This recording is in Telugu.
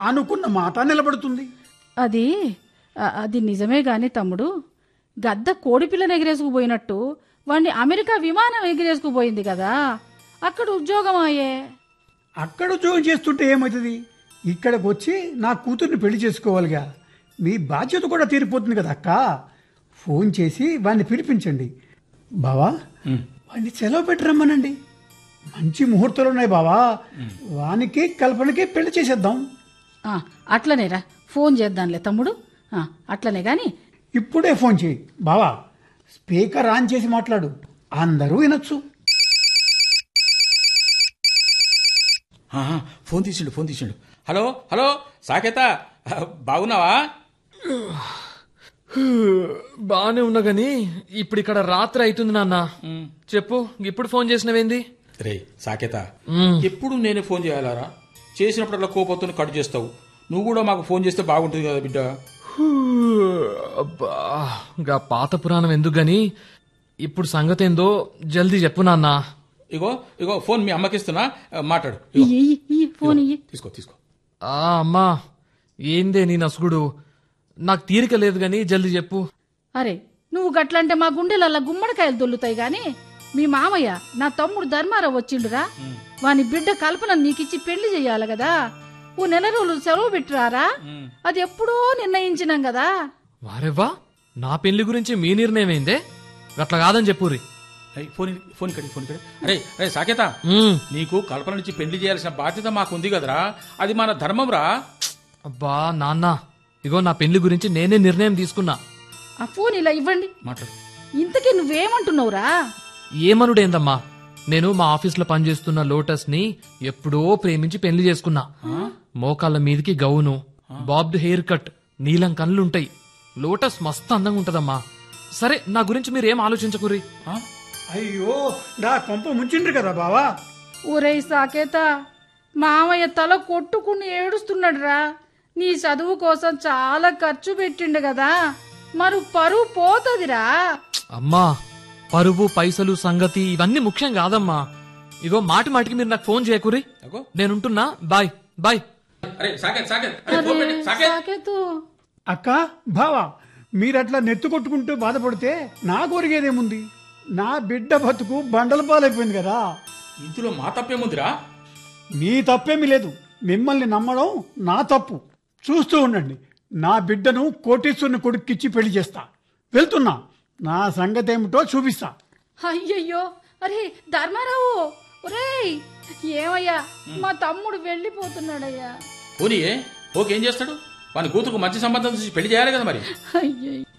అనుకున్న మాట నిలబడుతుంది అది అ- అది నిజమే గాని తమ్ముడు గద్ద కోడిపిల్లని ఎగిరేసుకుపోయినట్టు వాణ్ణి అమెరికా విమానం ఎగిరేసుకుపోయింది కదా అక్కడ ఉద్యోగం అయ్యే అక్కడ ఉద్యోగం చేస్తుంటే ఏమవుతుంది ఇక్కడికి వచ్చి నా కూతుర్ని పెళ్లి చేసుకోవాలిగా మీ బాధ్యత కూడా తీరిపోతుంది కదా అక్క ఫోన్ చేసి వాడిని పిలిపించండి బావా వాడిని సెలవు పెట్టి రమ్మనండి మంచి ముహూర్తాలు ఉన్నాయి బావా వానికి కల్పనకి పెళ్లి చేసేద్దాం ఆ, అట్లనేరా ఫోన్ చేద్దాంలే తమ్ముడు ఆ, అట్లనే గాని ఇప్పుడే ఫోన్ చేయి బావా స్పీకర్ ఆన్ చేసి మాట్లాడు అందరూ వినొచ్చు ఆహా, ఫోన్ తీసిండు ఫోన్ తీసిండు హలో హలో సాకేత బాగున్నావా బానే ఉన్నా గాని ఇప్పుడు ఇక్కడ రాత్రి అవుతుంది నాన్న చెప్పు ఇప్పుడు ఫోన్ చేసినవేంది రే సాకేత మ్మ్. ఎప్పుడు నేనే ఫోన్ చేయాలారా చేసినప్పుడల్లా కోపంతో కట్ చేస్తావు నువ్వు కూడా మాకు ఫోన్ చేస్తే బాగుంటుంది కదా బిడ్డ హూ, అబ్బా గా పాత పురాణం ఎందుకు గాని ఇప్పుడు సంగతి ఏందో జల్దీ చెప్పు నాన్న ఇగో ఇగో ఫోన్ మీ అమ్మకిస్తున్నా ఆ, మాట్లాడు ఇగో, ఇయ్యి, ఇయ్యి, ఇయ్యి, ఫోన్ ఇయ్యి తీసుకో తీసుకో ఆ అమ్మా ఏందే నీ నసుగుడు నాకు తీరిక లేదు గాని జల్దీ చెప్పు అరే నువ్వు గట్లంటే మా గుండెలల్లా గుమ్మడికాయలు దొల్లుతాయి గాని మీ మామయ్య నా తమ్ముడు ధర్మారావు వచ్చిండురా వాని బిడ్డ కల్పన నీకిచ్చి పెళ్లి చెయ్యాలి కదా ఓ నెల రోజులు సెలవు పెట్టిరారా అది ఎప్పుడో నిర్ణయించినాం కదా వారెవ్వా నా పెళ్లి గురించి మీ నిర్ణయం ఏందే గట్ల కాదని చెప్పురి ఏయ్, ఫోన్ ఇ- ఫోన్ ఇక్కడ ఫోన్ ఇక్కడ అరే అరే సాకేత ఉమ్, నీకు కల్పన నుంచి పెళ్లి చేయాల్సిన బాధ్యత మాకు ఉంది కదరా అది మన ధర్మం రా అబ్బా నాన్న ఇగో నా పెళ్లి గురించి నేనే నిర్ణయం తీసుకున్నా ఆ ఫోన్ ఇలా ఇవ్వండి మాట్లాడు ఇంతకీ నువ్వేమంటున్నావురా ఏమనుడేందమ్మా నేను మా ఆఫీస్లో పనిచేస్తున్న లోటస్ ని ఎప్పుడో ప్రేమించి పెళ్లి చేసుకున్నా మోకాళ్ళ మీదికి గౌను బాబ్డ్ హెయిర్ కట్ నీలం కళ్ళుంటాయి లోటస్ మస్తు అందంగా ఉంటదమ్మా సరే నా గురించి మీరేం ఆలోచించకుర్రి ఆ? అయ్యో నా కొంప ముంచిండ్రు కదా బావా ఊరేయ్ సాకేత మామయ్య తల కొట్టుకుని ఏడుస్తున్నాడురా నీ చదువు కోసం చాలా ఖర్చు పెట్టిండు కదా మరి పరువు పోతదిరా అమ్మా పరువు పైసలు సంగతి ఇవన్నీ ముఖ్యం కాదమ్మా ఇగో మాటి మాటికి మీరు నాకు ఫోన్ చేయకురి అగో నేనుంటున్నా బాయ్ బాయ్ అరే సాకేత్ సాకేత్ అరే ఫోన్ పెట్టు సాకేత్ సాకేతు అక్క బావా మీరట్లా నెత్తు కొట్టుకుంటూ బాధపడితే నా కోరిగేదేముంది నా బిడ్డ బతుకు బండల పాలైపోయింది కదా ఇందులో మా తప్పేముందిరా మీ తప్పేమీ లేదు మిమ్మల్ని నమ్మడం నా తప్పు చూస్తూ ఉండండి నా బిడ్డను కోటేశ్వరుని కొడుక్కిచ్చి పెళ్లి చేస్తా వెళ్తున్నా నా సంగతి ఏమిటో చూపిస్తా అయ్యయ్యో అరే ధర్మారావు ఒరేయ్ ఏమయ్యా మా తమ్ముడు వెళ్ళిపోతున్నాడయ్యా పోనీ ఓకే ఏం చేస్తాడు వాని కూతురుకు మంచి సంబంధం చూసి పెళ్లి చేయాలి కదా మరి అయ్యయ్యో